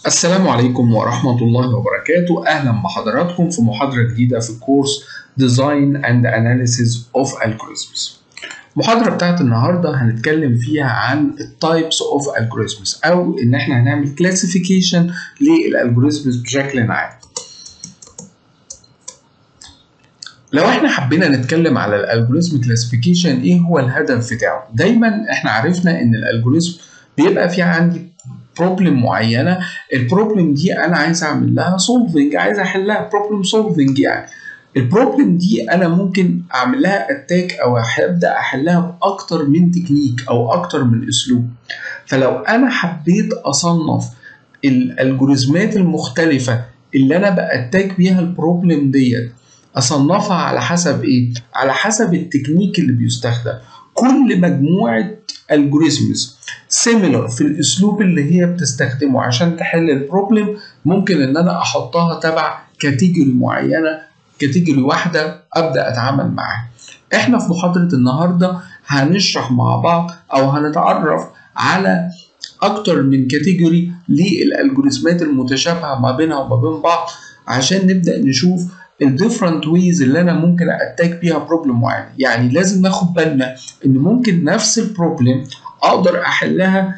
السلام عليكم ورحمة الله وبركاته أهلا بحضراتكم في محاضرة جديدة في كورس Design and Analysis of Algorithms المحاضرة بتاعت النهاردة هنتكلم فيها عن التايبس اوف algorithms أو إن إحنا هنعمل classification للالجوريزمز بشكل عام لو احنا حبينا نتكلم على الالجوريزم كلاسيفيكيشن ايه هو الهدف بتاعه دايما احنا عرفنا ان الالجوريزم بيبقى في عندي بروبلم معينه البروبلم دي انا عايز اعمل لها سولفنج عايز احلها بروبلم سولفنج يعني البروبلم دي انا ممكن اعمل لها اتاك او ابدا احلها باكتر من تكنيك او اكتر من اسلوب فلو انا حبيت اصنف الالجوريزمات المختلفه اللي انا باتاك بيها البروبلم ديت اصنفها على حسب ايه على حسب التكنيك اللي بيستخدم كل مجموعه الجوريزمز سيميلر في الاسلوب اللي هي بتستخدمه عشان تحل البروبلم ممكن ان انا احطها تبع كاتيجوري معينه كاتيجوري واحده ابدا اتعامل معاها احنا في محاضره النهارده هنشرح مع بعض او هنتعرف على اكتر من كاتيجوري للالجوريزمات المتشابهه ما بينها وما بين بعض عشان نبدا نشوف الديفرنت ويز اللي انا ممكن اتاك بيها بروبلم معين يعني لازم ناخد بالنا ان ممكن نفس البروبلم اقدر احلها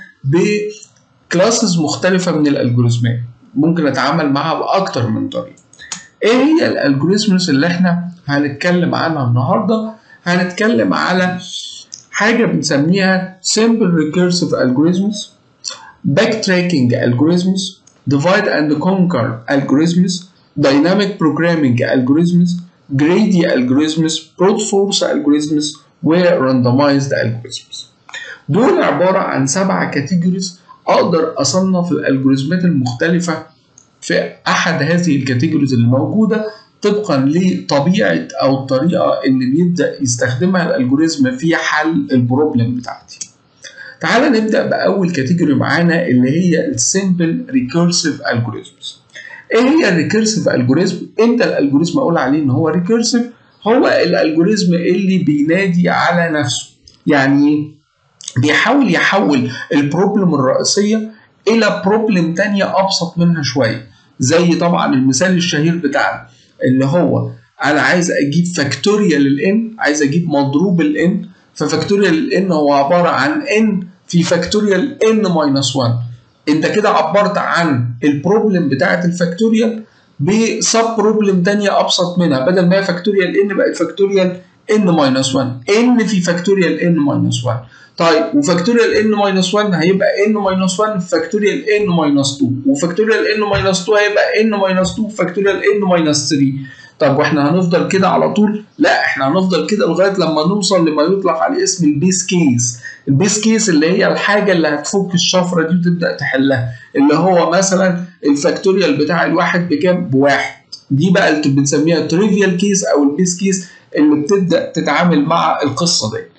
بكلاسز مختلفه من الالجوريزمات ممكن اتعامل معاها باكتر من طريقه ايه هي الالجوريزمز اللي احنا هنتكلم عنها النهارده هنتكلم على حاجه بنسميها simple recursive algorithms backtracking algorithms divide and conquer algorithms dynamic programming algorithms, greedy algorithms, brute force algorithms, وrandomized algorithms. دول عبارة عن سبع كاتيجوريز أقدر أصنف الألجوريزمات المختلفة في أحد هذه الكاتيجوريز اللي موجودة طبقا لطبيعة أو الطريقة اللي بيبدأ يستخدمها الألجوريزم في حل البروبلم بتاعتي. تعال نبدأ بأول كاتيجوري معانا اللي هي السيمبل ريكورسيف algorithms. ايه هي الريكيرسيف الجوريزم امتى الالجوريزم اقول عليه ان هو ريكيرسيف هو الالجوريزم اللي بينادي على نفسه يعني بيحاول يحول البروبلم الرئيسيه الى بروبلم تانية ابسط منها شويه زي طبعا المثال الشهير بتاعنا اللي هو انا عايز اجيب فاكتوريال الان عايز اجيب مضروب الان ففاكتوريال الان هو عباره عن ان في فاكتوريال ان ماينس 1 انت كده عبرت عن البروبلم بتاعه الفاكتوريال بسب بروبلم ثانيه ابسط منها بدل ما هي فاكتوريال ان بقت فاكتوريال ان ماينس 1 ان في فاكتوريال ان ماينس 1 طيب وفاكتوريال ان ماينس 1 هيبقى ان ماينس 1 في فاكتوريال ان ماينس 2 وفاكتوريال ان ماينس 2 هيبقى ان ماينس 2 في فاكتوريال ان ماينس 3 طب واحنا هنفضل كده على طول؟ لا احنا هنفضل كده لغايه لما نوصل لما يطلق عليه اسم البيس كيس. البيس كيس اللي هي الحاجه اللي هتفك الشفره دي وتبدا تحلها اللي هو مثلا الفاكتوريال بتاع الواحد بكام؟ بواحد. دي بقى اللي بنسميها تريفيال كيس او البيس كيس اللي بتبدا تتعامل مع القصه دي.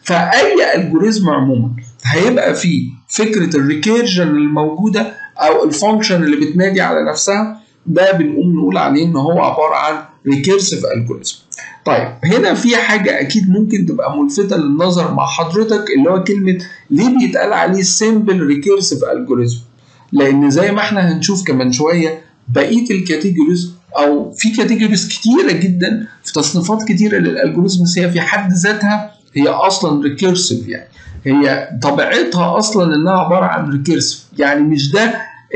فاي الجوريزم عموما هيبقى فيه فكره الريكيرجن الموجوده او الفانكشن اللي بتنادي على نفسها ده بنقوم نقول عليه ان هو عباره عن ريكيرسيف الجوريزم. طيب هنا في حاجه اكيد ممكن تبقى ملفته للنظر مع حضرتك اللي هو كلمه ليه بيتقال عليه سيمبل ريكيرسيف الجوريزم؟ لان زي ما احنا هنشوف كمان شويه بقيه الكاتيجوريز او في كاتيجوريز كتيره جدا في تصنيفات كتيره للالجوريزمز هي في حد ذاتها هي اصلا ريكيرسيف يعني هي طبيعتها اصلا انها عباره عن ريكيرسيف يعني مش ده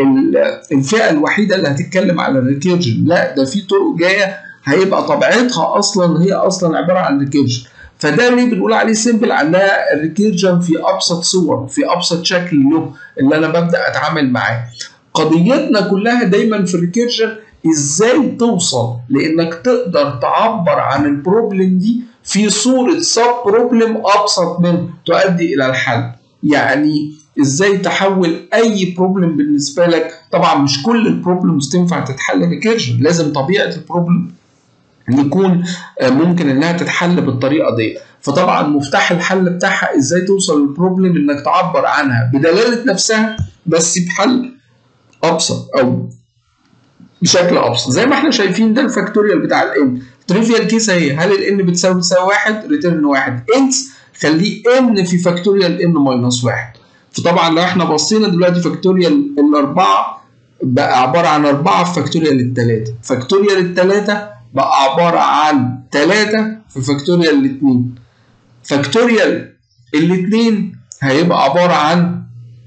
الفئه الوحيده اللي هتتكلم على الريكيرجن لا ده في طرق جايه هيبقى طبيعتها اصلا هي اصلا عباره عن ريكيرجن فده ليه بنقول عليه سيمبل عندها الريكيرجن في ابسط صور في ابسط شكل له اللي انا ببدا اتعامل معاه قضيتنا كلها دايما في الريكيرجن ازاي توصل لانك تقدر تعبر عن البروبلم دي في صوره سب بروبلم ابسط منه تؤدي الى الحل يعني ازاي تحول اي بروبلم بالنسبه لك طبعا مش كل البروبلمز تنفع تتحل ريكيرجن لازم طبيعه البروبلم يكون ممكن انها تتحل بالطريقه دي فطبعا مفتاح الحل بتاعها ازاي توصل للبروبلم انك تعبر عنها بدلاله نفسها بس بحل ابسط او بشكل ابسط زي ما احنا شايفين ده الفاكتوريال بتاع الان تريفيال كيس اهي هل الان بتساوي تساوي واحد ريتيرن واحد انس خليه ان في فاكتوريال ان ماينس واحد فطبعا لو احنا بصينا دلوقتي فاكتوريال الاربعه بقى عباره عن 4 في فاكتوريال الثلاثه فاكتوريال الثلاثه بقى عباره عن 3 في فاكتوريال الاثنين فاكتوريال الاثنين هيبقى عباره عن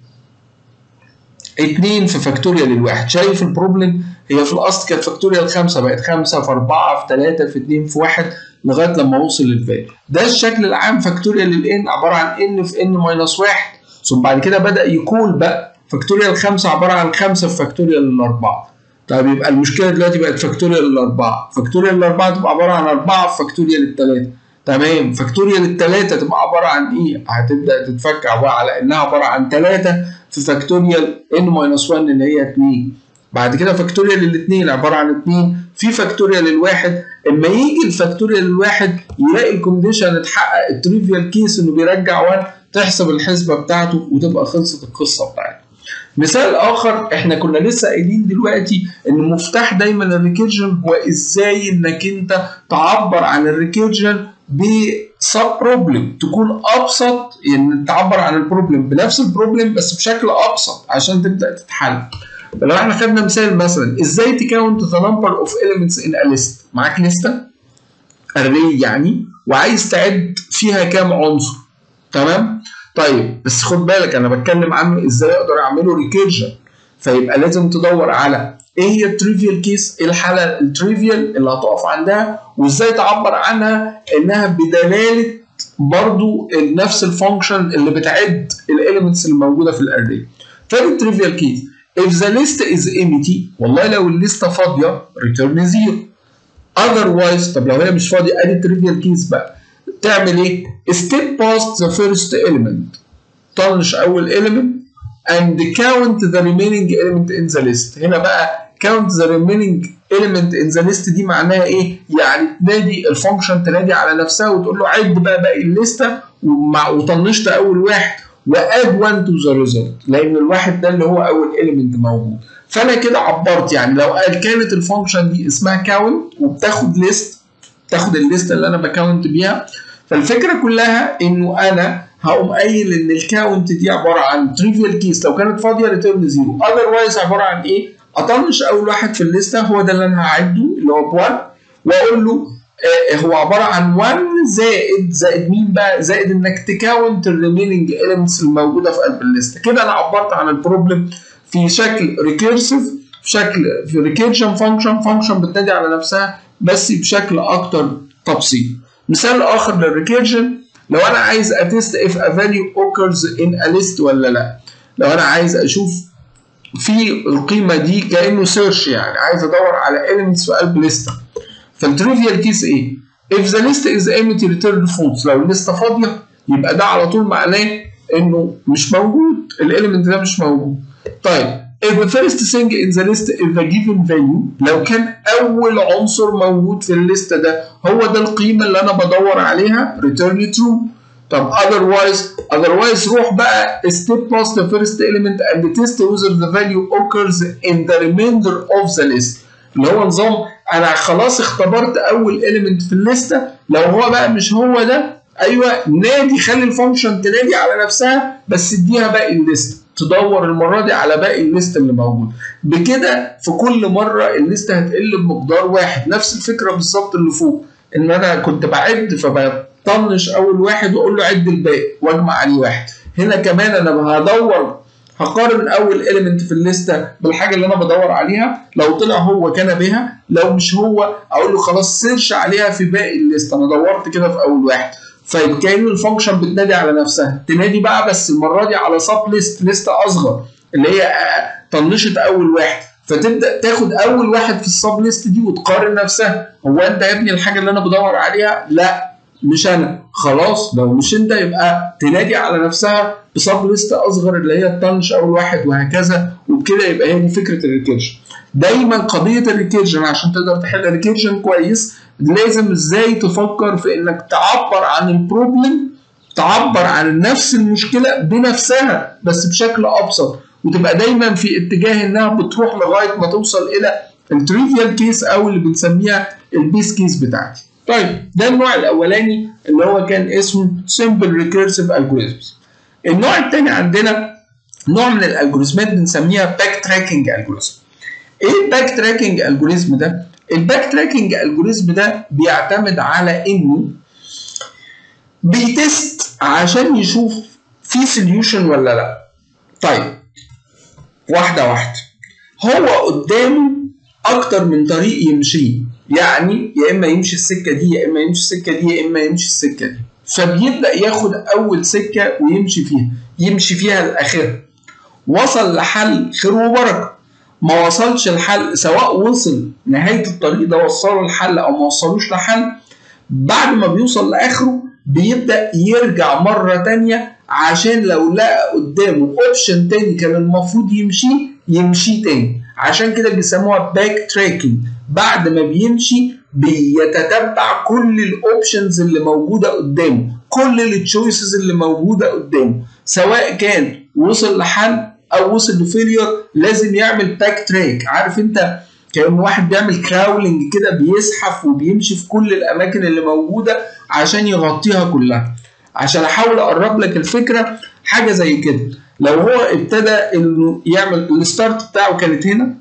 2 في فاكتوريال الواحد شايف البروبلم هي في الاصل كانت فاكتوريال 5 بقت 5 في 4 في 3 في 2 في 1 لغايه لما اوصل للفاليو ده الشكل العام فاكتوريال للان عباره عن ان في ان ماينس 1 ثم بعد كده بدا يكون بقى فاكتوريال 5 عباره عن 5 في فاكتوريال الاربعه طيب يبقى المشكله دلوقتي بقت فاكتوريال الاربعه فاكتوريال الاربعه تبقى عباره عن 4 في فاكتوريال الثلاثه تمام فاكتوريال الثلاثه تبقى عباره عن ايه؟ هتبدا تتفك عباره على انها عباره عن 3 في فاكتوريال ان ماينس 1 اللي هي 2 بعد كده فاكتوريال الاثنين عباره عن 2 في فاكتوريال الواحد اما يجي الفاكتوريال الواحد يلاقي الكونديشن اتحقق التريفيال كيس انه بيرجع 1 تحسب الحسبه بتاعته وتبقى خلصت القصه بتاعته. مثال اخر احنا كنا لسه قايلين دلوقتي ان مفتاح دايما الريكيرجن هو ازاي انك انت تعبر عن الريكيرجن بسب بروبلم تكون ابسط يعني تعبر عن البروبلم بنفس البروبلم بس بشكل ابسط عشان تبدا تتحل فلو احنا خدنا مثال مثلا ازاي تكاونت ذا نمبر اوف elements ان a list معاك لسته اري يعني وعايز تعد فيها كام عنصر تمام طيب بس خد بالك انا بتكلم عنه ازاي اقدر اعمله ريكيرجن فيبقى لازم تدور على ايه هي التريفيال كيس ايه الحاله التريفيال اللي هتقف عندها وازاي تعبر عنها انها بدلاله برضو نفس الفانكشن اللي بتعد الاليمنتس اللي موجوده في الاري فادي التريفيال كيس if the list is empty والله لو الليسته فاضيه return zero otherwise طب لو هي مش فاضيه ادي التريفيال كيس بقى تعمل ايه step past the first element طنش اول element and count the remaining element in the list هنا بقى count the remaining element in the list دي معناها ايه؟ يعني تنادي الفانكشن تنادي على نفسها وتقول له عد بقى باقي الليسته ومع وطنشت اول واحد واد 1 تو ذا ريزلت لان الواحد ده اللي هو اول element موجود فانا كده عبرت يعني لو قال كانت الفانكشن دي اسمها كاونت وبتاخد ليست تاخد الليست اللي انا بكاونت بيها فالفكره كلها انه انا هقوم قايل ان الكاونت دي عباره عن تريفيال كيس لو كانت فاضيه ريتيرن زيرو اذروايز عباره عن ايه؟ اطنش اول واحد في الليسته هو ده اللي انا هعده اللي هو ب 1 واقول له آه هو عباره عن 1 زائد زائد مين بقى؟ زائد انك تكاونت الريميننج اليمنتس الموجوده في قلب الليسته كده انا عبرت عن البروبلم في شكل ريكيرسيف في شكل في ريكيرشن فانكشن فانكشن بتنادي على نفسها بس بشكل اكتر تبسيط مثال اخر للريكيرشن لو انا عايز اتست if a value occurs in a list ولا لا لو انا عايز اشوف في القيمه دي كانه سيرش يعني عايز ادور على elements في قلب لسته فالتريفيال كيس ايه if the list is empty return false لو الليسته فاضيه يبقى ده على طول معناه انه مش موجود الاليمنت ده مش موجود طيب if the first thing in the list is the given value لو كان اول عنصر موجود في الليسته ده هو ده القيمه اللي انا بدور عليها return true طب otherwise otherwise روح بقى step past the first element and test whether the value occurs in the remainder of the list اللي هو نظام انا خلاص اختبرت اول element في الليسته لو هو بقى مش هو ده ايوه نادي خلي الفانكشن تنادي على نفسها بس اديها باقي الليست تدور المره دي على باقي الليست اللي موجود بكده في كل مره الليست هتقل بمقدار واحد نفس الفكره بالظبط اللي فوق ان انا كنت بعد فبطنش اول واحد واقول له عد الباقي واجمع عليه واحد هنا كمان انا هدور هقارن اول element في الليسته بالحاجه اللي انا بدور عليها لو طلع هو كان بها لو مش هو اقول له خلاص سيرش عليها في باقي الليسته انا دورت كده في اول واحد فكأن الفانكشن بتنادي على نفسها تنادي بقى بس المره دي على سب ليست ليست اصغر اللي هي طنشت اول واحد فتبدا تاخد اول واحد في السب ليست دي وتقارن نفسها هو انت يا ابني الحاجه اللي انا بدور عليها لا مش انا خلاص لو مش انت يبقى تنادي على نفسها بسب ليست اصغر اللي هي تطنش اول واحد وهكذا وبكده يبقى هي دي فكره الريكيرجن دايما قضيه الريكيرجن عشان تقدر تحل ريكيرجن كويس لازم ازاي تفكر في انك تعبر عن البروبلم تعبر عن نفس المشكله بنفسها بس بشكل ابسط وتبقى دايما في اتجاه انها بتروح لغايه ما توصل الى التريفيال كيس او اللي بنسميها البيس كيس بتاعتي. طيب ده النوع الاولاني اللي هو كان اسمه سمبل ريكيرسيف الجوريزمز. النوع الثاني عندنا نوع من الالجوريزمات بنسميها باك تراكنج الجوريزم. ايه الباك تراكنج الجوريزم ده الباك تراكنج الجوريزم ده بيعتمد على انه بيتست عشان يشوف في سوليوشن ولا لا طيب واحده واحده هو قدامه اكتر من طريق يمشيه يعني يا اما يمشي السكه دي يا اما يمشي السكه دي يا اما يمشي السكه دي فبيبدا ياخد اول سكه ويمشي فيها يمشي فيها لاخرها وصل لحل خير وبركه ما وصلش الحل سواء وصل نهايه الطريق ده وصله الحل او ما وصلوش لحل بعد ما بيوصل لاخره بيبدا يرجع مره تانية عشان لو لقى قدامه اوبشن تاني كان المفروض يمشيه يمشيه تاني عشان كده بيسموها باك تراكنج بعد ما بيمشي بيتتبع كل الاوبشنز اللي موجوده قدامه كل التشويسز اللي موجوده قدامه سواء كان وصل لحل او وصل لفيلير لازم يعمل باك تراك عارف انت كان واحد بيعمل كراولنج كده بيزحف وبيمشي في كل الاماكن اللي موجوده عشان يغطيها كلها عشان احاول اقرب لك الفكره حاجه زي كده لو هو ابتدى انه يعمل الستارت بتاعه كانت هنا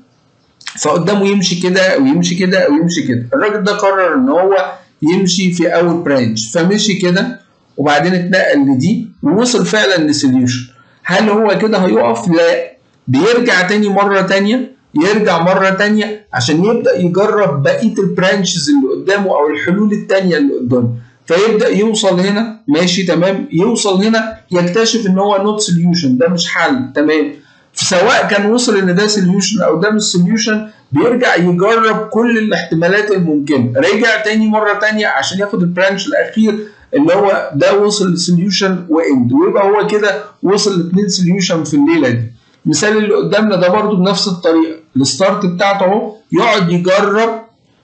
فقدامه يمشي كده او يمشي كده او يمشي كده الراجل ده قرر ان هو يمشي في اول برانش فمشي كده وبعدين اتنقل لدي ووصل فعلا لسوليوشن هل هو كده هيقف لا بيرجع تاني مره تانيه يرجع مره تانيه عشان يبدا يجرب بقيه البرانشز اللي قدامه او الحلول التانيه اللي قدامه فيبدا يوصل هنا ماشي تمام يوصل هنا يكتشف ان هو نوت سوليوشن ده مش حل تمام سواء كان وصل ان ده سوليوشن او ده مش سوليوشن بيرجع يجرب كل الاحتمالات الممكنه رجع تاني مره تانيه عشان ياخد البرانش الاخير اللي هو ده وصل لسوليوشن واند ويبقى هو كده وصل لاثنين سوليوشن في الليله دي المثال اللي قدامنا ده برده بنفس الطريقه الستارت بتاعته اهو يقعد يجرب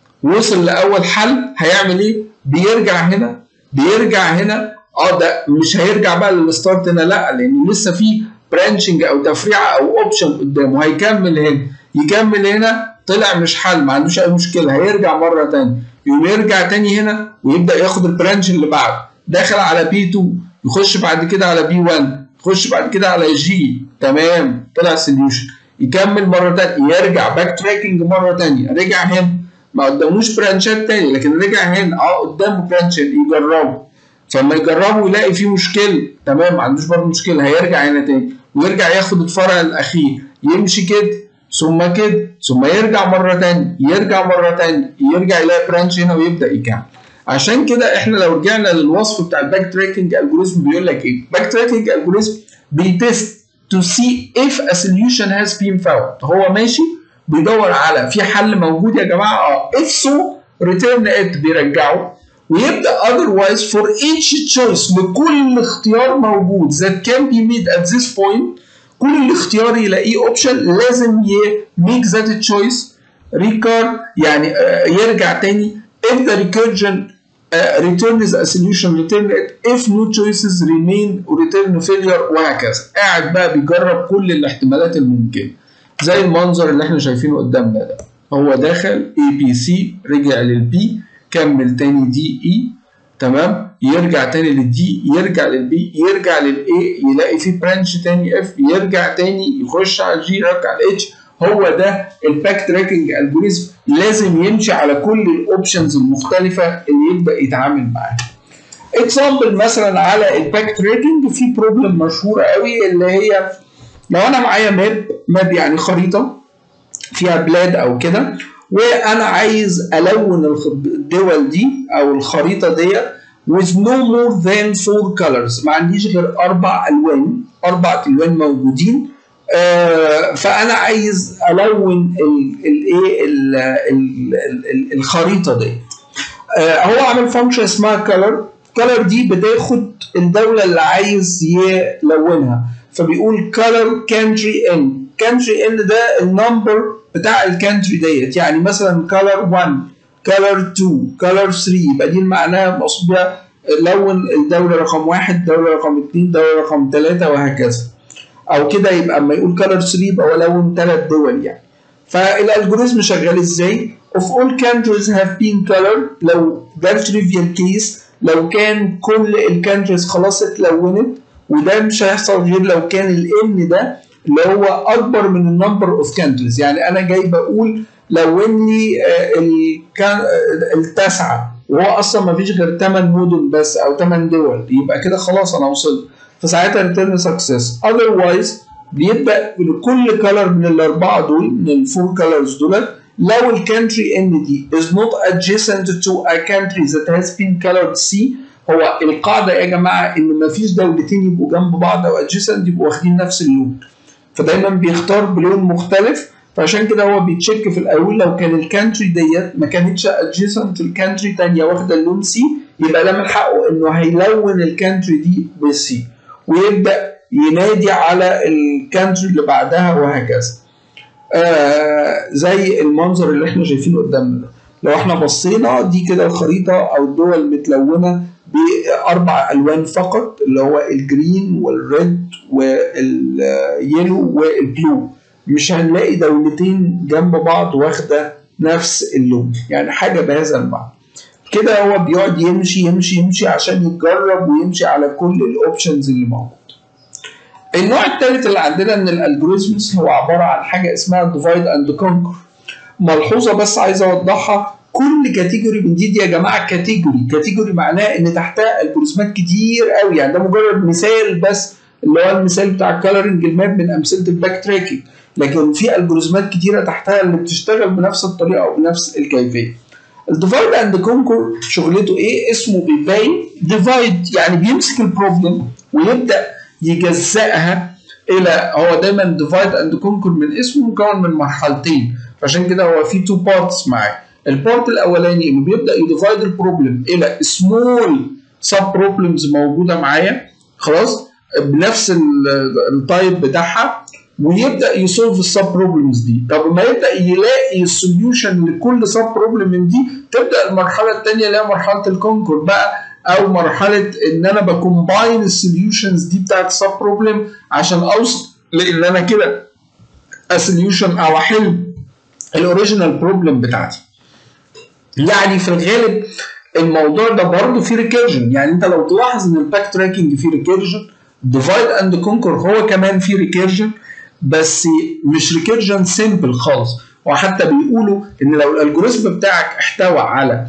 وصل لاول حل هيعمل ايه بيرجع هنا بيرجع هنا اه ده مش هيرجع بقى للستارت هنا لا لان لسه في برانشنج او تفريعه او اوبشن قدامه هيكمل هنا يكمل هنا طلع مش حل ما عندوش اي مشكله هيرجع مره تانية يقوم يرجع تاني هنا ويبدا ياخد البرانش اللي بعده داخل على بي 2 يخش بعد كده على بي 1 يخش بعد كده على جي تمام طلع سوليوشن يكمل مره تانية يرجع باك تراكنج مره تانية رجع هنا ما قداموش برانشات تاني لكن رجع هنا اه قدامه برانش يجربه فلما يجربه يلاقي فيه مشكله تمام ما عندوش برضه مشكله هيرجع هنا تاني ويرجع ياخد الفرع الاخير يمشي كده ثم كده ثم يرجع مره تانية يرجع مره تانية يرجع يلاقي برانش هنا ويبدا يكمل عشان كده احنا لو رجعنا للوصف بتاع الباك تراكنج الجوريزم بيقول لك ايه باك تراكنج الجوريزم بيتست to see if a solution has been found هو ماشي بيدور على في حل موجود يا جماعه اه if so return it بيرجعه ويبدا otherwise for each choice لكل اختيار موجود that can be made at this point كل اختيار يلاقيه اوبشن لازم ي make that choice recur يعني uh, يرجع تاني if the recursion uh, returns a solution return it if no choices remain return failure وهكذا قاعد بقى بيجرب كل الاحتمالات الممكنه زي المنظر اللي احنا شايفينه قدامنا ده هو داخل اي بي سي رجع للبي كمل تاني دي اي تمام يرجع تاني للدي يرجع للبي يرجع للاي يلاقي في برانش تاني اف يرجع تاني يخش على الجي يرجع الاتش هو ده الباك تراكنج الجوريزم لازم يمشي على كل الاوبشنز المختلفه اللي يبدا يتعامل معاها اكزامبل مثلا على الباك تراكنج في بروبلم مشهوره قوي اللي هي لو انا معايا ماب ماب يعني خريطه فيها بلاد او كده وانا عايز الون الدول دي او الخريطه دي with no more than four colors ما عنديش غير اربع الوان اربع الوان موجودين آه فانا عايز الون الايه الخريطه دي آه هو عامل فانكشن اسمها color color دي بتاخد الدوله اللي عايز يلونها فبيقول color country in country in ده النمبر بتاع الكانتري ديت يعني مثلا color 1 color 2 color 3 يبقى دي معناها مقصود بيها لون الدوله رقم واحد دوله رقم اثنين دوله رقم ثلاثه وهكذا او كده يبقى اما يقول color 3 يبقى هو لون ثلاث دول يعني فالالجوريزم شغال ازاي؟ of all countries have been colored لو ده التريفيال كيس لو كان كل الكانتريز خلاص اتلونت وده مش هيحصل غير لو كان الان ده اللي هو اكبر من النمبر اوف كانتريز يعني انا جاي بقول لو اني التاسعه وهو اصلا ما فيش غير 8 مدن بس او 8 دول يبقى كده خلاص انا وصلت فساعتها ريتيرن سكسس اذروايز بيبدا كل كلر من الاربعه دول من الفور كلرز دول لو الكانتري ان دي is not adjacent to a country that has been colored C هو القاعده يا جماعه ان ما فيش دولتين يبقوا جنب بعض او adjacent يبقوا واخدين نفس اللون فدايما بيختار بلون مختلف فعشان كده هو بيتشيك في الاول لو كان الكانتري ديت ما كانتش adjacent الكانتري تانية واخده اللون سي يبقى ده من حقه انه هيلون الكانتري دي بالسي ويبدا ينادي على الكانتري اللي بعدها وهكذا آه زي المنظر اللي احنا شايفينه قدامنا ده لو احنا بصينا دي كده الخريطه او الدول متلونه باربع الوان فقط اللي هو الجرين والريد واليلو والبلو مش هنلاقي دولتين جنب بعض واخده نفس اللون يعني حاجه بهذا المعنى كده هو بيقعد يمشي يمشي يمشي عشان يجرب ويمشي على كل الاوبشنز اللي موجوده النوع الثالث اللي عندنا من الالجوريزمز هو عباره عن حاجه اسمها ديفايد اند كونكر ملحوظه بس عايز اوضحها كل كاتيجوري من دي دي يا جماعه كاتيجوري كاتيجوري معناه ان تحتها الجوريزمات كتير قوي يعني ده مجرد مثال بس اللي هو المثال بتاع الكالرنج الماب من امثله الباك تراكنج لكن في الجوريزمات كتيره تحتها اللي بتشتغل بنفس الطريقه او بنفس الكيفيه الديفايد اند كونكر شغلته ايه اسمه بيبين ديفايد يعني بيمسك البروبلم ويبدا يجزئها الى هو دايما ديفايد اند كونكر من اسمه مكون من مرحلتين فعشان كده هو في تو بارتس معاه البارت الاولاني انه بيبدا يديفايد البروبلم الى سمول سب بروبلمز موجوده معايا خلاص بنفس التايب بتاعها ويبدا يسولف السب بروبلمز دي طب ما يبدا يلاقي السوليوشن لكل سب بروبلم من دي تبدا المرحله الثانيه اللي هي مرحله الكونكور بقى او مرحله ان انا بكومباين السوليوشنز دي بتاعت السب بروبلم عشان اوصل لان انا كده اسوليوشن او احل الاوريجينال بروبلم بتاعتي يعني في الغالب الموضوع ده برضه فيه ريكيرجن يعني انت لو تلاحظ ان الباك تراكنج فيه ريكيرجن ديفايد اند كونكر هو كمان فيه ريكيرجن بس مش ريكيرجن سيمبل خالص وحتى بيقولوا ان لو الالجوريزم بتاعك احتوى على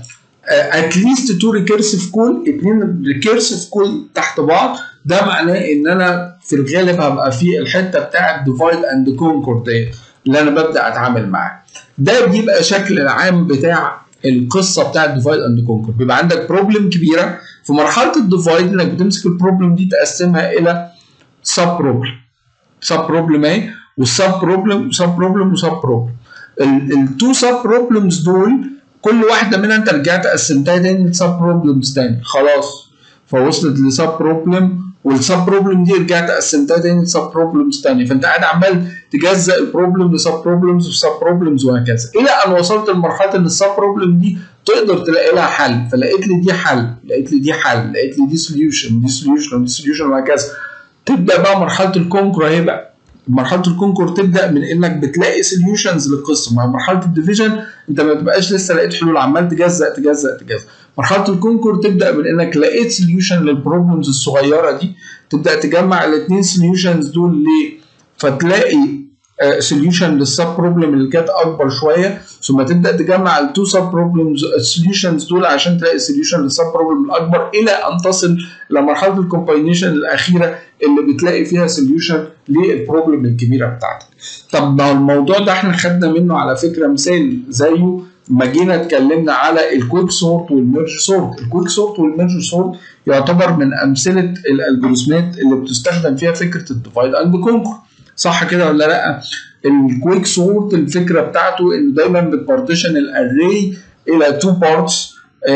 اتليست تو ريكيرسيف كول اتنين ريكيرسيف كول تحت بعض ده معناه ان انا في الغالب هبقى في الحته بتاعت ديفايد اند كونكر ديت اللي انا ببدا اتعامل معاه ده بيبقى شكل العام بتاع القصه بتاعت ديفايد اند كونكر بيبقى عندك بروبلم كبيره في مرحله الديفايد انك بتمسك البروبلم دي تقسمها الى سب بروبلم سب بروبلم اهي والسب بروبلم وسب بروبلم وسب بروبلم التو سب بروبلمز دول كل واحده منها انت رجعت قسمتها تاني لسب بروبلمز تاني خلاص فوصلت لسب بروبلم والسب بروبلم دي رجعت قسمتها تاني لسب بروبلمز تاني فانت قاعد عمال تجزأ البروبلم لسب بروبلمز وسب بروبلمز وهكذا الى ان وصلت لمرحله ان السب بروبلم دي تقدر تلاقي لها حل فلقيت لي دي حل لقيت لي دي حل لقيت لي دي سوليوشن دي سوليوشن ودي سوليوشن وهكذا تبدا بقى مرحله الكونكور اهي بقى مرحله الكونكور تبدا من انك بتلاقي سوليوشنز للقصه مع مرحله الديفيجن انت ما بتبقاش لسه لقيت حلول عمال تجزأ تجزأ تجزأ مرحله الكونكور تبدا من انك لقيت سوليوشن للبروبلمز الصغيره دي تبدا تجمع الاثنين سوليوشنز دول ليه فتلاقي سوليوشن للسب بروبلم اللي كانت اكبر شويه ثم تبدا تجمع التو سب بروبلمز السوليوشنز دول عشان تلاقي سوليوشن للسب بروبلم الاكبر الى ان تصل لمرحله الكومباينيشن الاخيره اللي بتلاقي فيها سوليوشن للبروبلم الكبيره بتاعتك. طب ما الموضوع ده احنا خدنا منه على فكره مثال زيه ما جينا اتكلمنا على الكويك سورت والميرج سورت، الكويك سورت والميرج سورت يعتبر من امثله الالجوريزمات اللي بتستخدم فيها فكره الديفايد اند كونكر. صح كده ولا لا؟ الكويك سورت الفكره بتاعته انه دايما بتبارتيشن الاري الى تو بارتس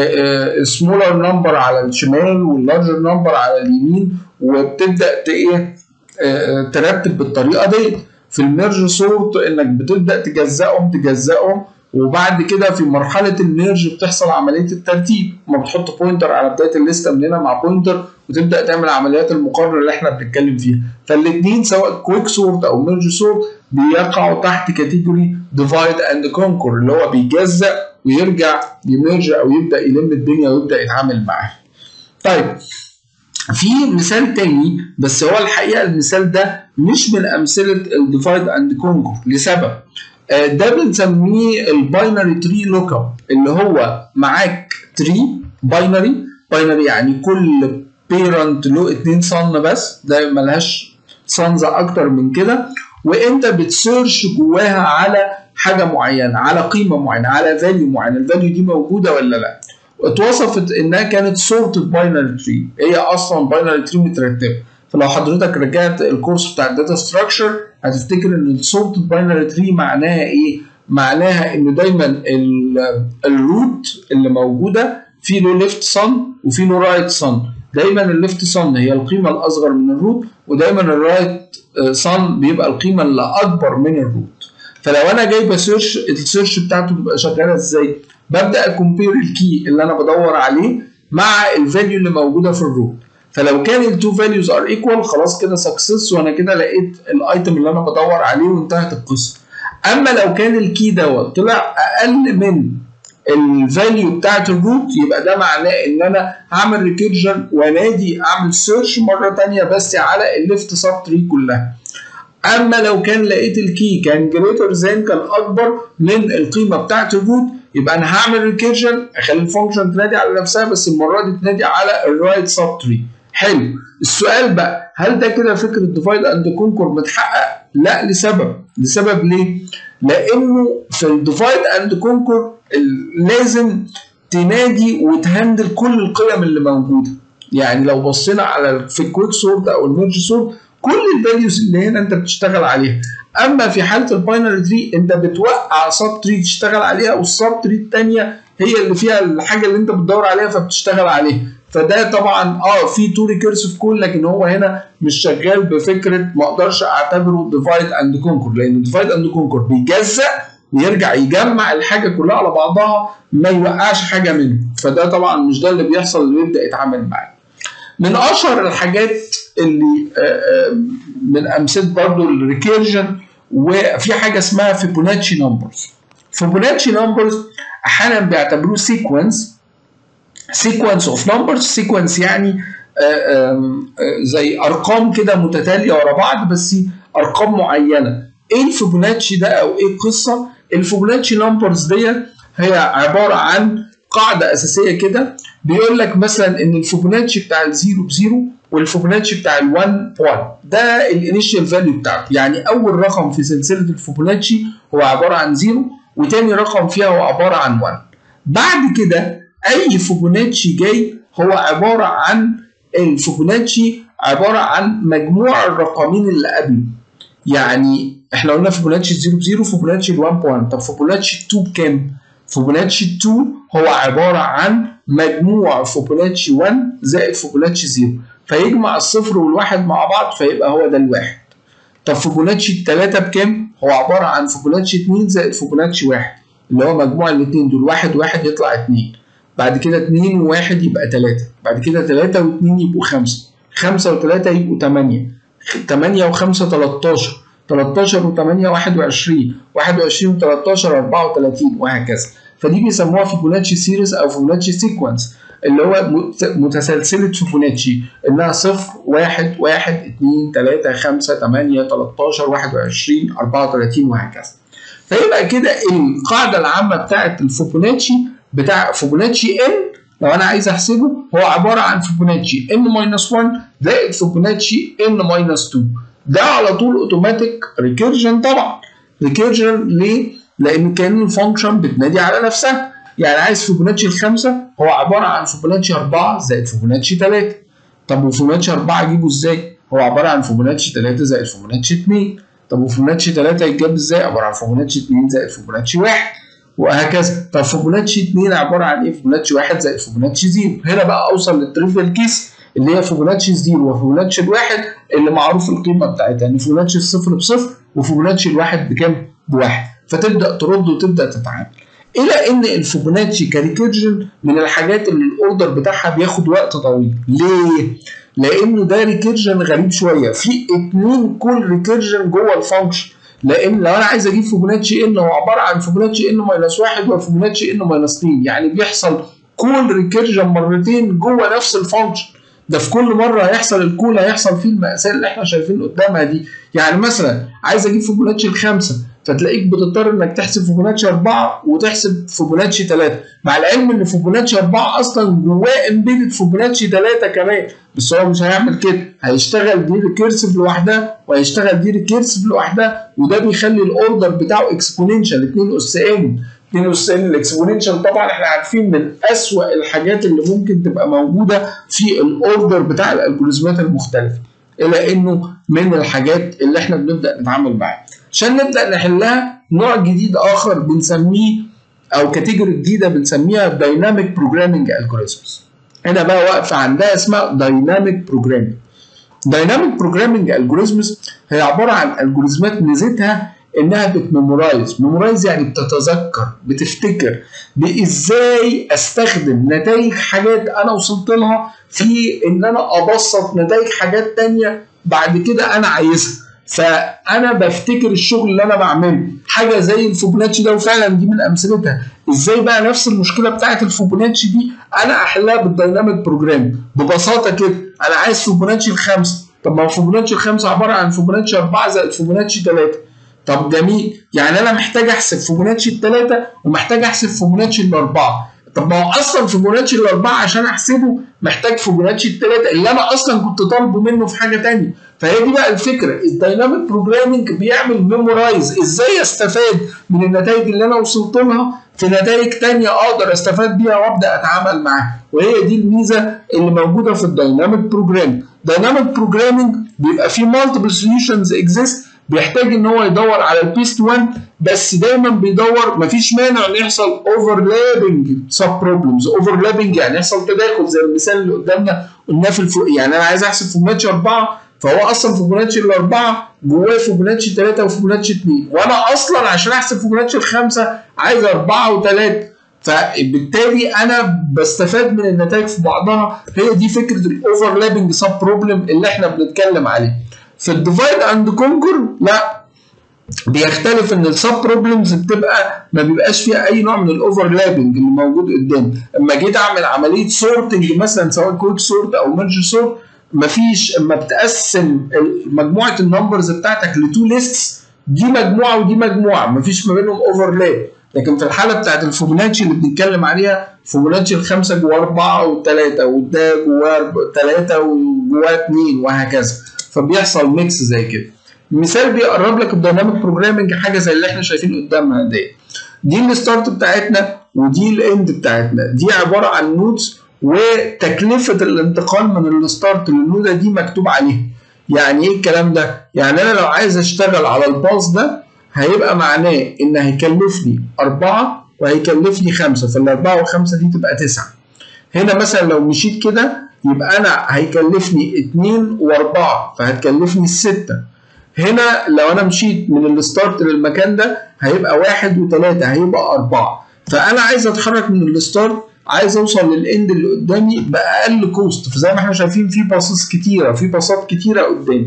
سمولر نمبر على الشمال واللارجر نمبر على اليمين وبتبدا ايه ترتب بالطريقه دي في الميرج سورت انك بتبدا تجزئهم تجزئهم وبعد كده في مرحله الميرج بتحصل عمليه الترتيب ما بتحط بوينتر على بدايه الليسته من هنا مع بوينتر وتبدا تعمل عمليات المقارنه اللي احنا بنتكلم فيها فالاثنين سواء كويك سورت او ميرج سورت بيقعوا تحت كاتيجوري ديفايد اند كونكر اللي هو بيجزأ ويرجع يميرج او يبدا يلم الدنيا ويبدا يتعامل معاها طيب في مثال تاني بس هو الحقيقه المثال ده مش من امثله الديفايد اند كونكر لسبب ده بنسميه الباينري تري لوك اب اللي هو معاك تري باينري باينري يعني كل بيرنت له اتنين صن بس ده ملهاش صنز اكتر من كده وانت بتسيرش جواها على حاجه معينه على قيمه معينه على فاليو معينه الفاليو دي موجوده ولا لا اتوصفت انها كانت سورت باينري تري هي اصلا باينري تري مترتبه فلو حضرتك رجعت الكورس بتاع الداتا ستراكشر هتفتكر ان السورت باينري تري معناها ايه؟ معناها انه دايما الروت اللي موجوده في له ليفت صن وفي له رايت صن دايما الليفت صن هي القيمه الاصغر من الروت ودايما الرايت صن بيبقى القيمه اللي اكبر من الروت فلو انا جايبه سيرش السيرش بتاعته تبقى شغاله ازاي؟ ببدا اكومبير الكي اللي انا بدور عليه مع الفاليو اللي موجوده في الروت فلو كان التو فاليوز ار ايكوال خلاص كده سكسس وانا كده لقيت الايتم اللي انا بدور عليه وانتهت القصه اما لو كان الكي دوت طلع اقل من الفاليو بتاعت الروت يبقى ده معناه ان انا هعمل ريكيرجن وانادي اعمل سيرش مره ثانيه بس على الليفت سب تري كلها اما لو كان لقيت الكي كان جريتر ذان كان اكبر من القيمه بتاعت الروت يبقى انا هعمل ريكيرجن اخلي الفانكشن تنادي على نفسها بس المره دي تنادي على الرايت سب تري حلو السؤال بقى هل ده كده فكره ديفايد اند كونكور متحقق لا لسبب لسبب ليه لانه في الديفايد اند كونكور لازم تنادي وتهندل كل القيم اللي موجوده يعني لو بصينا على في الكويك سورت او الميرج سورت كل الفاليوز اللي هنا انت بتشتغل عليها اما في حاله الباينري تري انت بتوقع سب تري تشتغل عليها والسب تري الثانيه هي اللي فيها الحاجه اللي انت بتدور عليها فبتشتغل عليها فده طبعا اه في تو ريكيرسيف كول لكن هو هنا مش شغال بفكره ما اقدرش اعتبره ديفايد اند كونكور لان ديفايد اند كونكور بيجزأ ويرجع يجمع الحاجه كلها على بعضها ما يوقعش حاجه منه فده طبعا مش ده اللي بيحصل اللي بيبدا يتعامل معاه من اشهر الحاجات اللي من امثله برضو الريكيرجن وفي حاجه اسمها فيبوناتشي نمبرز فيبوناتشي نمبرز احيانا بيعتبروه سيكونس سيكونس اوف نمبرز سيكونس يعني زي ارقام كده متتاليه ورا بعض بس ارقام معينه ايه الفيبوناتشي ده او ايه القصه الفيبوناتشي نمبرز دي هي عباره عن قاعده اساسيه كده بيقول لك مثلا ان الفيبوناتشي بتاع الزيرو بزيرو والفيبوناتشي بتاع ال1 1 ده الانيشال فاليو بتاعته يعني اول رقم في سلسله الفيبوناتشي هو عباره عن زيرو وتاني رقم فيها هو عباره عن 1 بعد كده اي فيبوناتشي جاي هو عباره عن الفيبوناتشي عباره عن مجموع الرقمين اللي قبله يعني احنا قلنا فيبوناتشي 0 بزيرو فيبوناتشي 1 بوينت طب فيبوناتشي 2 بكام؟ فيبوناتشي 2 هو عباره عن مجموع فيبوناتشي 1 زائد فيبوناتشي 0 فيجمع الصفر والواحد مع بعض فيبقى هو ده الواحد طب فيبوناتشي الثلاثه بكام؟ هو عباره عن فيبوناتشي 2 زائد فيبوناتشي 1 اللي هو مجموع الاثنين دول واحد واحد يطلع 2 بعد كده 2 و1 يبقى 3 بعد كده 3 و2 يبقوا 5 5 و3 يبقوا 8 8 و5 13 13 و8 21 21 و13 34 وهكذا فدي بيسموها فيبوناتشي سيريز او فيبوناتشي سيكونس اللي هو متسلسله فيبوناتشي انها 0 1 1 2 3 5 8 13 21 34 وهكذا فيبقى كده القاعده العامه بتاعت الفيبوناتشي بتاع فيبوناتشي ان لو انا عايز احسبه هو عباره عن فيبوناتشي ان ماينس 1 زائد فيبوناتشي ان ماينس 2 ده على طول اوتوماتيك ريكيرجن طبعا ريكيرجن ليه؟ لان كان الفانكشن بتنادي على نفسها يعني عايز فيبوناتشي الخمسه هو عباره عن فيبوناتشي 4 زائد فيبوناتشي 3 طب وفيبوناتشي 4 اجيبه ازاي؟ هو عباره عن فيبوناتشي 3 زائد فيبوناتشي 2 طب وفيبوناتشي 3 يتجاب ازاي؟ عباره عن فيبوناتشي 2 زائد فيبوناتشي 1 وهكذا طب فيبوناتشي 2 عباره عن ايه؟ فيبوناتشي 1 زائد فيبوناتشي 0 هنا بقى اوصل للتريفيال كيس اللي هي فيبوناتشي 0 وفيبوناتشي الواحد اللي معروف القيمه بتاعتها يعني فيبوناتشي الصفر بصفر وفيبوناتشي الواحد بكام؟ بواحد فتبدا ترد وتبدا تتعامل الى ان الفيبوناتشي كريكيرجن من الحاجات اللي الاوردر بتاعها بياخد وقت طويل ليه؟ لانه ده ريكيرجن غريب شويه في اتنين كل ريكيرجن جوه الفانكشن لان لو انا عايز اجيب فيبوناتشي ان هو عباره عن فيبوناتشي ان ماينس 1 وفيبوناتشي ان ماينس 2 يعني بيحصل كل ريكيرجن مرتين جوه نفس الفانكشن ده في كل مره هيحصل الكول هيحصل فيه المأساة اللي احنا شايفين قدامها دي يعني مثلا عايز اجيب فيبوناتشي الخمسه فتلاقيك بتضطر انك تحسب فيبوناتشي اربعه وتحسب فيبوناتشي ثلاثه مع العلم ان فيبوناتشي اربعه اصلا جواه امبيدد فيبوناتشي ثلاثه كمان بس هو مش هيعمل كده هيشتغل دي ريكيرسيف لوحدها وهيشتغل دي ريكيرسيف لوحدها وده بيخلي الاوردر بتاعه اكسبوننشال 2 اس ان 2 اس ان الاكسبوننشال طبعا احنا عارفين من اسوأ الحاجات اللي ممكن تبقى موجوده في الاوردر بتاع الالجوريزمات المختلفه الى انه من الحاجات اللي احنا بنبدا نتعامل معاها عشان نبدا نحلها نوع جديد اخر بنسميه او كاتيجوري جديده بنسميها دايناميك بروجرامينج الجوريزمز هنا بقى واقفه عندها اسمها دايناميك بروجرامينج دايناميك بروجرامينج الجوريزمز هي عباره عن الجوريزمات ميزتها انها بتميمورايز ميمورايز يعني بتتذكر بتفتكر ازاي استخدم نتائج حاجات انا وصلت لها في ان انا ابسط نتائج حاجات تانية بعد كده انا عايزها فانا بفتكر الشغل اللي انا بعمله حاجه زي الفوبوناتشي ده وفعلا دي من امثلتها ازاي بقى نفس المشكله بتاعت الفوبوناتشي دي انا احلها بالدايناميك بروجرام ببساطه كده انا عايز فوبوناتشي الخمسه طب ما هو فوبوناتشي الخمسه عباره عن فوبوناتشي 4 زائد فوبوناتشي 3 طب جميل يعني انا محتاج احسب فيبوناتشي الثلاثه ومحتاج احسب فيبوناتشي الاربعه طب ما هو اصلا فيبوناتشي الاربعه عشان احسبه محتاج فيبوناتشي الثلاثه اللي انا اصلا كنت طالبه منه في حاجه ثانيه فهي دي بقى الفكره الدايناميك بروجرامنج بيعمل ميمورايز ازاي استفاد من النتائج اللي انا وصلت لها في نتائج ثانيه اقدر استفاد بيها وابدا اتعامل معاها وهي دي الميزه اللي موجوده في الدايناميك بروجرامينج دايناميك بروجرامينج بيبقى فيه مالتيبل سوليوشنز اكزيست بيحتاج ان هو يدور على البيست 1 بس دايما بيدور مفيش مانع ان يحصل اوفرلابنج سب بروبلمز اوفرلابنج يعني يحصل تداخل زي المثال اللي قدامنا قلناه في الفوق يعني انا عايز احسب فيبوناتشي 4 فهو اصلا فيبوناتشي الاربعه جواه فيبوناتشي 3 وفيبوناتشي 2 وانا اصلا عشان احسب فيبوناتشي الخمسه عايز 4 و3 فبالتالي انا بستفاد من النتائج في بعضها هي دي فكره الاوفرلابنج سب بروبلم اللي احنا بنتكلم عليه في الديفايد اند كونكر لا بيختلف ان السب بروبلمز بتبقى ما بيبقاش فيها اي نوع من الاوفرلابنج اللي موجود قدامي اما جيت اعمل عمليه سورتنج مثلا سواء كويك سورت او ميرج سورت مفيش اما بتقسم مجموعه النمبرز بتاعتك لتو ليستس دي مجموعه ودي مجموعه مفيش ما بينهم اوفرلاب لكن في الحاله بتاعت الفوبوناتشي اللي بنتكلم عليها فوبوناتشي الخمسه جواه اربعه وثلاثه وده جواه ثلاثه وجواه اثنين وهكذا فبيحصل ميكس زي كده مثال بيقرب لك الدايناميك بروجرامنج حاجه زي اللي احنا شايفين قدامنا دي دي الستارت بتاعتنا ودي الاند بتاعتنا دي عباره عن نودز وتكلفه الانتقال من الستارت للنوده دي مكتوب عليها يعني ايه الكلام ده يعني انا لو عايز اشتغل على الباص ده هيبقى معناه ان هيكلفني أربعة وهيكلفني خمسة فالأربعة والخمسة دي تبقى تسعة هنا مثلا لو مشيت كده يبقى انا هيكلفني اتنين واربعة فهتكلفني الستة هنا لو انا مشيت من الستارت للمكان ده هيبقى واحد وتلاتة هيبقى اربعة فانا عايز اتحرك من الستارت عايز اوصل للاند اللي قدامي باقل كوست فزي ما احنا شايفين في باصص كتيره في باصات كتيره قدامي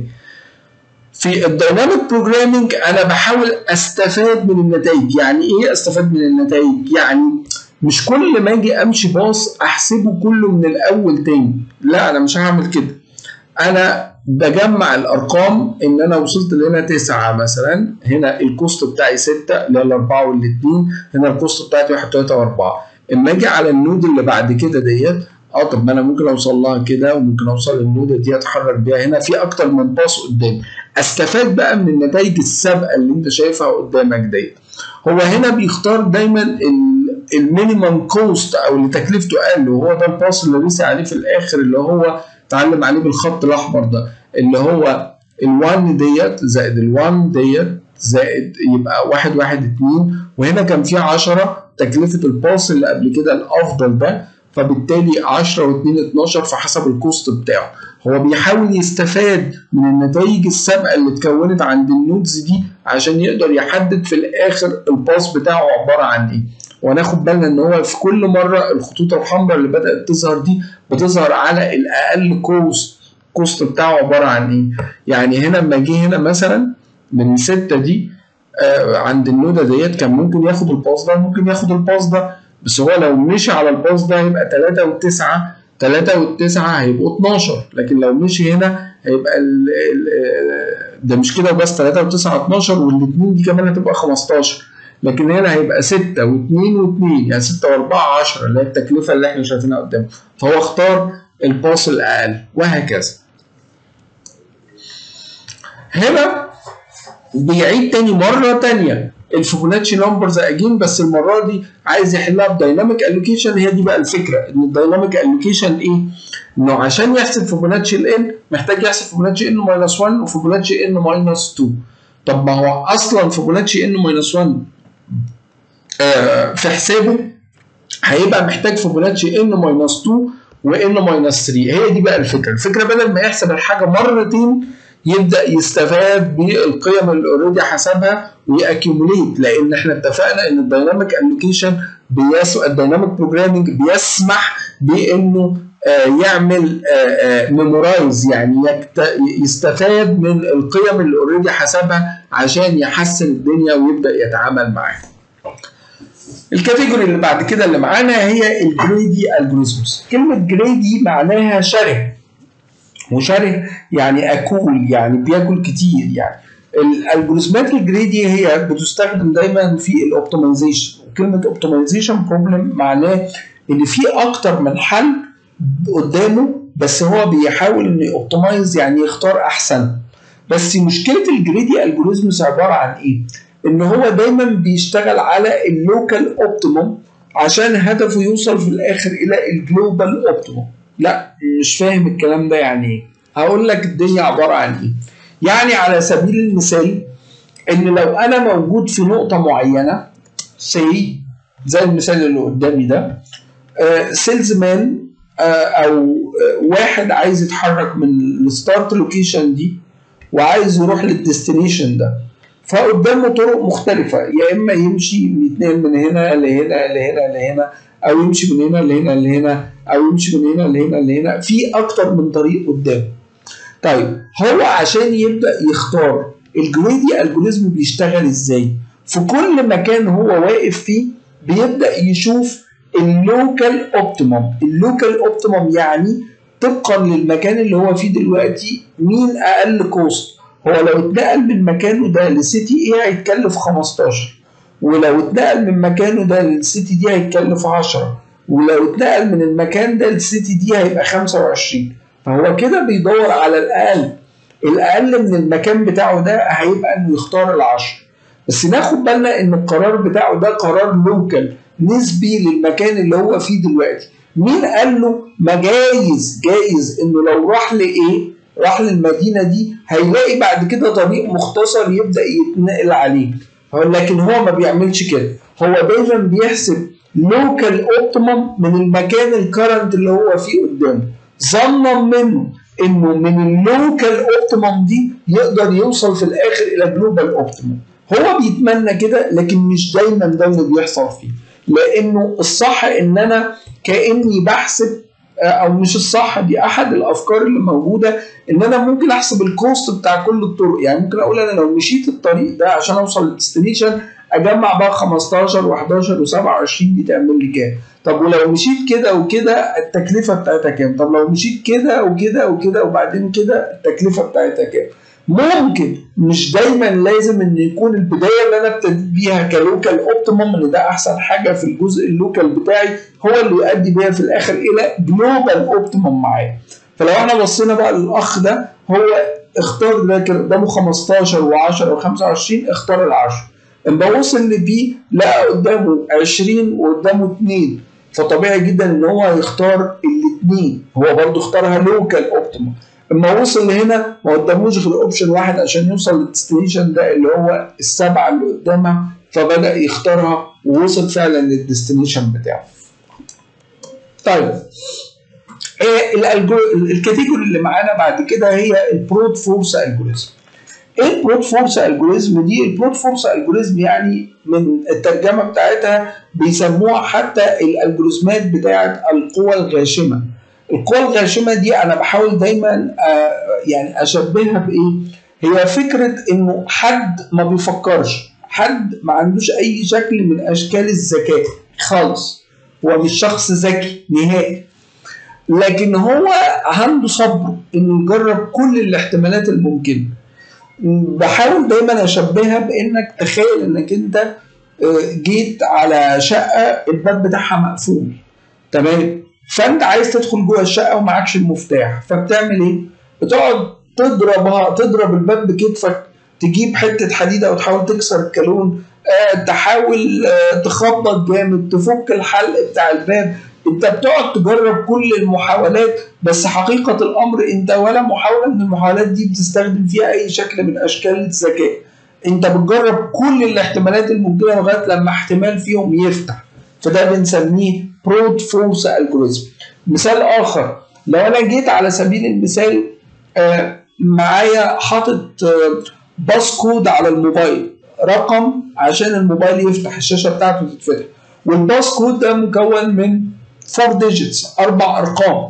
في الدايناميك بروجرامنج انا بحاول استفاد من النتائج يعني ايه استفاد من النتائج يعني مش كل ما اجي امشي باص احسبه كله من الاول تاني لا انا مش هعمل كده انا بجمع الارقام ان انا وصلت لهنا تسعة مثلا هنا الكوست بتاعي ستة اللي هي الاربعة والاثنين هنا الكوست بتاعتي واحد تلاتة واربعة اما اجي على النود اللي بعد كده ديت اه طب ما انا ممكن اوصل لها كده وممكن اوصل للنوده دي اتحرك بيها هنا في اكتر من باص قدامي استفاد بقى من النتائج السابقه اللي انت شايفها قدامك ديت هو هنا بيختار دايما المينيمم كوست او اللي تكلفته اقل وهو ده الباص اللي رسي عليه في الاخر اللي هو اتعلم عليه بالخط الاحمر ده اللي هو ال1 ديت زائد ال1 ديت زائد يبقى واحد واحد اتنين وهنا كان في 10 تكلفة الباص اللي قبل كده الأفضل ده فبالتالي 10 و2 12 فحسب الكوست بتاعه هو بيحاول يستفاد من النتائج السابقة اللي اتكونت عند النودز دي عشان يقدر يحدد في الآخر الباص بتاعه عبارة عن إيه وناخد بالنا ان هو في كل مره الخطوط الحمراء اللي بدات تظهر دي بتظهر على الاقل كوست الكوست بتاعه عباره عن ايه يعني هنا لما جه هنا مثلا من الستة دي آه عند النودة ديت كان ممكن ياخد الباص ده ممكن ياخد الباص ده بس هو لو مشي على الباص ده هيبقى 3 و9 3 والتسعة هيبقوا 12 لكن لو مشي هنا هيبقى ال ال ده مش كده بس 3 و9 12 والاثنين دي كمان هتبقى 15 لكن هنا هيبقى 6 و2 و2 يعني 6 و4 10 اللي هي التكلفه اللي احنا شايفينها قدامه فهو اختار الباص الاقل وهكذا هنا بيعيد تاني مره تانيه الفيبوناتشي نمبرز اجين بس المره دي عايز يحلها بدايناميك الوكيشن هي دي بقى الفكره ان الدايناميك الوكيشن ايه؟ انه عشان يحسب فيبوناتشي الان محتاج يحسب فيبوناتشي ان ماينس 1 وفيبوناتشي ان ماينس 2 طب ما هو اصلا فيبوناتشي ان ماينس 1 آه في حسابه هيبقى محتاج فيبوناتشي ان ماينس 2 وان ماينس 3 هي دي بقى الفكره الفكره بدل ما يحسب الحاجه مرتين يبدا يستفاد بالقيم اللي اوريدي حسبها ويأكيوميليت لان احنا اتفقنا ان الدايناميك ابلكيشن الدايناميك بروجرامنج بيسمح بانه آه يعمل ميمورايز آه آه يعني يستفاد من القيم اللي اوريدي حسبها عشان يحسن الدنيا ويبدا يتعامل معاها. الكاتيجوري اللي بعد كده اللي معانا هي الجريدي الجوريزمز. كلمه جريدي معناها شره وشره يعني اكول يعني بياكل كتير يعني الالجوريزمات الجريدي هي بتستخدم دايما في الاوبتمايزيشن وكلمه اوبتمايزيشن بروبلم معناه ان في اكتر من حل قدامه بس هو بيحاول انه يوبتمايز يعني يختار احسن بس مشكله الجريدي الجوريزمز عباره عن ايه؟ ان هو دايما بيشتغل على اللوكال اوبتيموم عشان هدفه يوصل في الاخر الى الجلوبال اوبتيموم لا مش فاهم الكلام ده يعني ايه هقول لك الدنيا عباره عن ايه يعني على سبيل المثال ان لو انا موجود في نقطه معينه سي زي المثال اللي قدامي ده سيلز مان او واحد عايز يتحرك من الستارت لوكيشن دي وعايز يروح للديستنيشن ده فقدامه طرق مختلفة يا إما يمشي يتنقل من هنا لهنا لهنا لهنا أو يمشي من هنا لهنا لهنا أو يمشي من هنا لهنا لهنا في أكتر من طريق قدامه. طيب هو عشان يبدأ يختار الجريدي الجوريزم بيشتغل إزاي؟ في كل مكان هو واقف فيه بيبدأ يشوف اللوكال اوبتيمم اللوكال اوبتيمم يعني طبقا للمكان اللي هو فيه دلوقتي مين اقل كوست هو لو اتنقل من مكانه ده لسيتي ايه هيتكلف 15 ولو اتنقل من مكانه ده للسيتي دي هيتكلف 10 ولو اتنقل من المكان ده للسيتي دي هيبقى 25 فهو كده بيدور على الاقل الاقل من المكان بتاعه ده هيبقى انه يختار العشر بس ناخد بالنا ان القرار بتاعه ده قرار لوكال نسبي للمكان اللي هو فيه دلوقتي مين قال له ما جايز جايز انه لو راح لايه راح للمدينه دي هيلاقي بعد كده طريق مختصر يبدا يتنقل عليه لكن هو ما بيعملش كده هو دايما بيحسب لوكال اوبتيمم من المكان الكرنت اللي هو فيه قدامه ظنا منه انه من اللوكال اوبتيمم دي يقدر يوصل في الاخر الى جلوبال اوبتيمم هو بيتمنى كده لكن مش دايما ده اللي بيحصل فيه لانه الصح ان انا كاني بحسب او مش الصح دي احد الافكار اللي موجوده ان انا ممكن احسب الكوست بتاع كل الطرق يعني ممكن اقول انا لو مشيت الطريق ده عشان اوصل للديستنيشن اجمع بقى 15 و11 و27 دي تعمل لي كام طب ولو مشيت كده وكده التكلفه بتاعتها كام طب لو مشيت كده وكده وكده وبعدين كده التكلفه بتاعتها كام ممكن مش دايما لازم ان يكون البدايه اللي انا ابتديت بيها كلوكال اوبتيمم ان ده احسن حاجه في الجزء اللوكال بتاعي هو اللي يؤدي بيها في الاخر الى جلوبال اوبتيمم معايا فلو احنا بصينا بقى للاخ ده هو اختار ده كده قدامه 15 و10 و25 اختار ال10 اما وصل لبي لقى قدامه 20 وقدامه 2 فطبيعي جدا ان هو هيختار الاثنين هو برضو اختارها لوكال اوبتيمم اما وصل لهنا ما قداموش غير اوبشن واحد عشان يوصل للديستنيشن ده اللي هو السبعه اللي قدامها فبدا يختارها ووصل فعلا للديستنيشن بتاعه. طيب الكاتيجوري اللي معانا بعد كده هي البروت فورس الجوريزم. ايه البروت فورس الجوريزم دي؟ البروت فورس الجوريزم يعني من الترجمه بتاعتها بيسموها حتى الالجوريزمات بتاعت القوى الغاشمه. القوى الغاشمه دي انا بحاول دايما يعني اشبهها بايه؟ هي فكره انه حد ما بيفكرش، حد ما عندوش اي شكل من اشكال الذكاء خالص. هو مش شخص ذكي نهائي. لكن هو عنده صبر انه يجرب كل الاحتمالات الممكنه بحاول دايما اشبهها بانك تخيل انك انت جيت على شقه الباب بتاعها مقفول تمام فانت عايز تدخل جوه الشقه ومعكش المفتاح فبتعمل ايه؟ بتقعد تضربها تضرب الباب بكتفك تجيب حته حديده وتحاول تكسر الكالون آه تحاول آه تخبط جامد تفك الحلق بتاع الباب انت بتقعد تجرب كل المحاولات بس حقيقه الامر انت ولا محاوله من المحاولات دي بتستخدم فيها اي شكل من اشكال الذكاء انت بتجرب كل الاحتمالات الممكنه لغايه لما احتمال فيهم يفتح فده بنسميه برود فورس الجوريزم مثال اخر لو انا جيت على سبيل المثال آه معايا حاطط آه باس كود على الموبايل رقم عشان الموبايل يفتح الشاشه بتاعته تتفتح والباس كود ده مكون من 4 ديجيتس اربع ارقام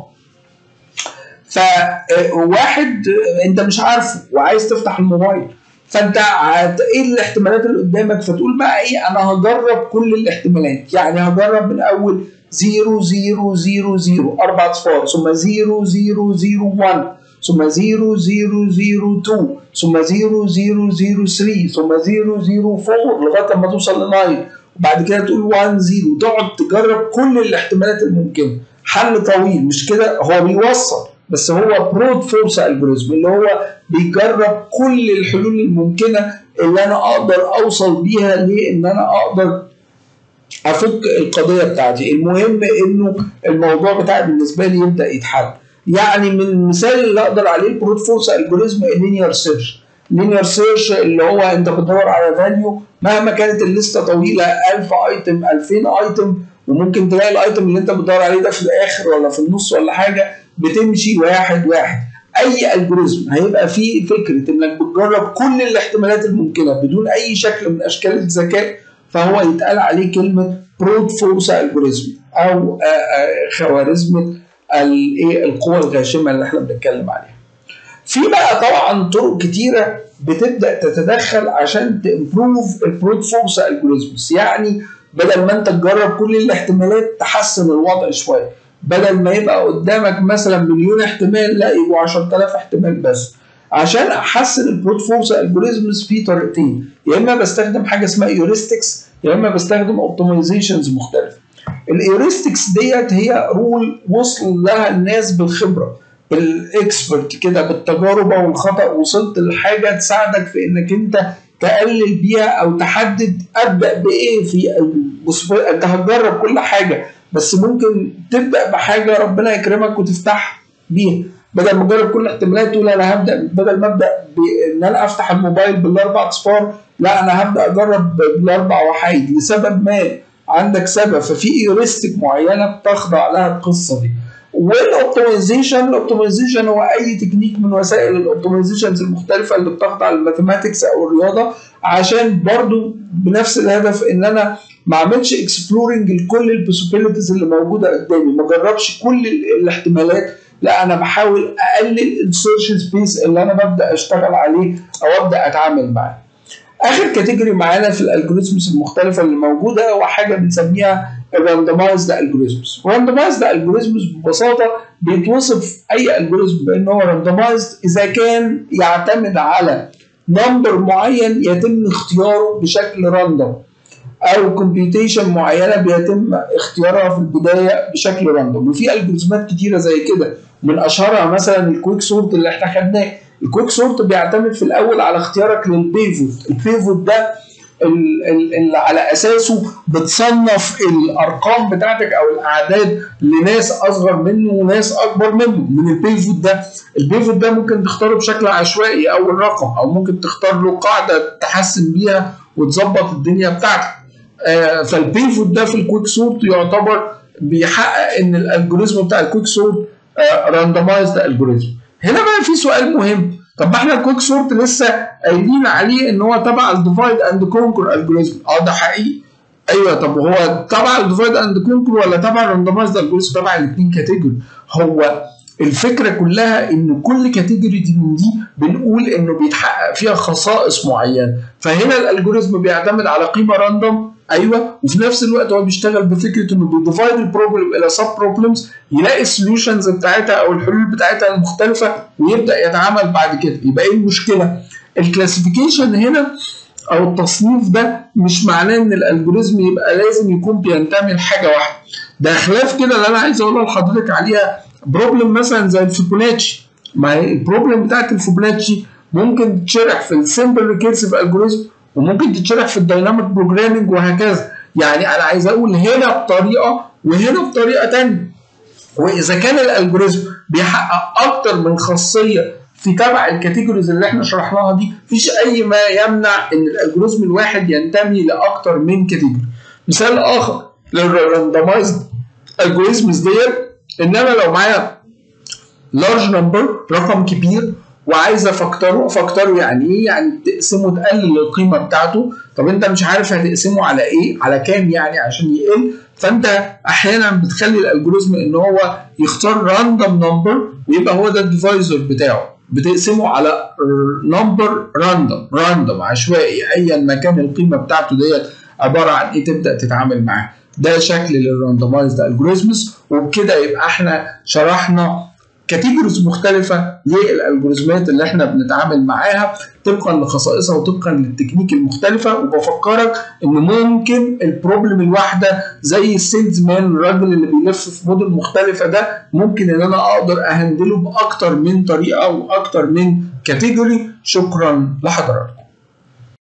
فواحد انت مش عارفه وعايز تفتح الموبايل فانت هت... ايه الاحتمالات اللي قدامك فتقول بقى ايه انا هجرب كل الاحتمالات يعني هجرب من اول 0 0 0 0 اربع اصفار ثم 0 0 0 1 ثم 0 0 0 2 ثم 0 0 0 3 ثم 0 0 4 لغايه لما توصل ل 9 وبعد كده تقول 1 0 تقعد تجرب كل الاحتمالات الممكنه حل طويل مش كده هو بيوصل بس هو برود فورس الجوريزم اللي هو بيجرب كل الحلول الممكنه اللي انا اقدر اوصل بيها لان انا اقدر افك القضيه بتاعتي المهم انه الموضوع بتاعي بالنسبه لي يبدا يتحل يعني من المثال اللي اقدر عليه البروت فورس الجوريزم اللينير سيرش لينير سيرش اللي هو انت بتدور على فاليو مهما كانت الليسته طويله 1000 ايتم 2000 ايتم وممكن تلاقي الايتم اللي انت بتدور عليه ده في الاخر ولا في النص ولا حاجه بتمشي واحد واحد اي الجوريزم هيبقى فيه فكره انك بتجرب كل الاحتمالات الممكنه بدون اي شكل من اشكال الذكاء فهو يتقال عليه كلمه برود فورس الجوريزم او خوارزمه الايه القوى الغاشمه اللي احنا بنتكلم عليها. في بقى طبعا طرق كتيره بتبدا تتدخل عشان تمبروف البرود فورس الجوريزمز يعني بدل ما انت تجرب كل الاحتمالات تحسن الوضع شويه بدل ما يبقى قدامك مثلا مليون احتمال لا يبقوا 10000 احتمال بس عشان احسن البروت فورس الجوريزمز في طريقتين يا اما بستخدم حاجه اسمها ايوريستكس يا اما بستخدم اوبتمايزيشنز مختلفه الايوريستكس ديت هي رول وصل لها الناس بالخبره بالاكسبرت كده بالتجارب والخطا وصلت لحاجه تساعدك في انك انت تقلل بيها او تحدد ابدا بايه في انت هتجرب كل حاجه بس ممكن تبدا بحاجه ربنا يكرمك وتفتح بيها بدل ما اجرب كل الاحتمالات تقول انا هبدا بدل ما ابدا بان انا افتح الموبايل بالاربع اصفار لا انا هبدا اجرب بالاربع وحيد لسبب ما عندك سبب ففي ايوريستيك معينه بتخضع لها القصه دي والاوبتمايزيشن الاوبتمايزيشن هو اي تكنيك من وسائل الاوبتمايزيشنز المختلفه اللي بتخضع للماثيماتكس او الرياضه عشان برضو بنفس الهدف ان انا ما اعملش اكسبلورنج لكل البوسيبيليتيز اللي موجوده قدامي ما اجربش كل الاحتمالات لا انا بحاول اقلل السيرش سبيس اللي انا ببدا اشتغل عليه او ابدا اتعامل معاه اخر كاتيجوري معانا في الالجوريزمز المختلفه اللي موجوده هو حاجه بنسميها الراندمايزد الجوريزمز الراندمايزد الجوريزمز ببساطه بيتوصف اي الجوريزم بان هو راندمايزد اذا كان يعتمد على نمبر معين يتم اختياره بشكل راندوم او كومبيوتيشن معينه بيتم اختيارها في البدايه بشكل راندوم وفي الجوريزمات كتيره زي كده من اشهرها مثلا الكويك سورت اللي احنا خدناه الكويك سورت بيعتمد في الاول على اختيارك للبيفوت البيفوت ده اللي على اساسه بتصنف الارقام بتاعتك او الاعداد لناس اصغر منه وناس اكبر منه من البيفوت ده البيفوت ده ممكن تختاره بشكل عشوائي اول رقم او ممكن تختار له قاعده تحسن بيها وتظبط الدنيا بتاعتك آه فالبيفوت ده في الكويك سورت يعتبر بيحقق ان الالجوريزم بتاع الكويك سورت آه راندمايزد الجوريزم هنا بقى في سؤال مهم طب ما احنا الكويك سورت لسه قايلين عليه ان هو تبع الديفايد اند كونكر الجوريزم اه ده حقيقي ايوه طب هو تبع الديفايد اند كونكر ولا تبع الراندمايزد الجوريزم تبع الاثنين كاتيجوري هو الفكره كلها ان كل كاتيجوري دي من دي بنقول انه بيتحقق فيها خصائص معينه فهنا الالجوريزم بيعتمد على قيمه راندوم ايوه وفي نفس الوقت هو بيشتغل بفكره انه بيديفايد البروبلم الى سب بروبلمز يلاقي السوليوشنز بتاعتها او الحلول بتاعتها المختلفه ويبدا يتعامل بعد كده يبقى ايه المشكله؟ الكلاسيفيكيشن هنا او التصنيف ده مش معناه ان الالجوريزم يبقى لازم يكون بينتمي لحاجه واحده ده خلاف كده اللي انا عايز اقولها لحضرتك عليها بروبلم مثلا زي الفيبوناتشي ما هي البروبلم بتاعت الفيبوناتشي ممكن تتشرح في السمبل ريكيرسيف الجوريزم وممكن تتشرح في الدايناميك بروجرامنج وهكذا يعني انا عايز اقول هنا بطريقه وهنا بطريقه ثانيه واذا كان الالجوريزم بيحقق اكتر من خاصيه في تبع الكاتيجوريز اللي احنا شرحناها دي مفيش اي ما يمنع ان الالجوريزم الواحد ينتمي لاكتر من كاتيجوري مثال اخر للراندمايزد الجوريزمز ديت ان انا لو معايا لارج نمبر رقم كبير وعايز افكتره افكتره يعني ايه يعني تقسمه تقلل القيمه بتاعته طب انت مش عارف هتقسمه على ايه على كام يعني عشان يقل فانت احيانا بتخلي الالجوريزم ان هو يختار راندوم نمبر ويبقى هو ده الديفايزر بتاعه بتقسمه على نمبر راندوم راندوم عشوائي ايا ما كان القيمه بتاعته ديت عباره عن ايه تبدا تتعامل معاه ده شكل للراندمايزد الجوريزمز وبكده يبقى احنا شرحنا كاتيجوريز مختلفه للالجوريزمات اللي احنا بنتعامل معاها طبقا لخصائصها وطبقا للتكنيك المختلفه وبفكرك ان ممكن البروبلم الواحده زي السيلز مان الراجل اللي بيلف في مدن مختلفه ده ممكن ان انا اقدر اهندله باكتر من طريقه واكتر من كاتيجوري شكرا لحضرتك